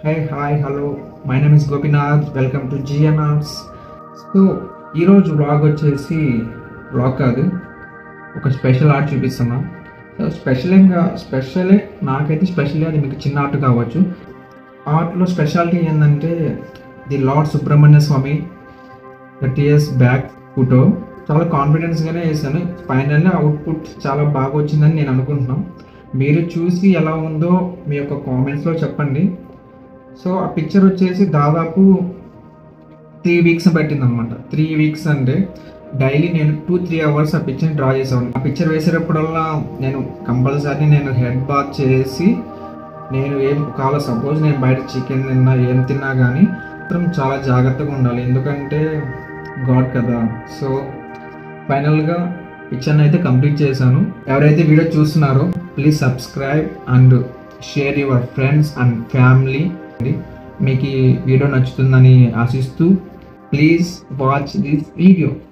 hey hi hello my name is Gopinath welcome to GN arts so ఈరోజు vlog వచ్చేసి vlog కాదు ఒక special art చూపిస్తున్నా సో స్పెషల్ ఏంగా స్పెషలే నాకైతే స్పెషల్ అది మీకు చిన్న ఆర్ట్ కావచ్చు ఆర్ట్లో స్పెషాలిటీ ఏంటంటే the lord Subrahmanya Swamy thirty years back photo చాలా కాన్ఫిడెన్స్గానే వేసాను ఫైనల్లీ అవుట్పుట్ చాలా బాగా వచ్చిందని నేను అనుకుంటున్నాను మీరు చూసి ఎలా ఉందో మీ యొక్క కామెంట్స్లో చెప్పండి సో ఆ పిక్చర్ వచ్చేసి దాదాపు త్రీ వీక్స్ పట్టింది అనమాట త్రీ వీక్స్ అంటే డైలీ నేను టూ త్రీ అవర్స్ ఆ పిక్చర్ని డ్రా చేసాను ఆ పిక్చర్ వేసేటప్పుడల్లా నేను కంపల్సరీ నేను హెడ్ బాత్ చేసి నేను ఏం కావాలో సపోజ్ నేను బయట చికెన్ తిన్నా ఏం తిన్నా కానీ మాత్రం చాలా జాగ్రత్తగా ఉండాలి ఎందుకంటే గాడ్ కదా సో ఫైనల్గా పిక్చర్ని అయితే కంప్లీట్ చేశాను ఎవరైతే వీడియో చూస్తున్నారో please subscribe and share your friends and family మీకు ఈ వీడియో నచ్చుతుందని ఆశిస్తూ ప్లీజ్ వాచ్ దిస్ వీడియో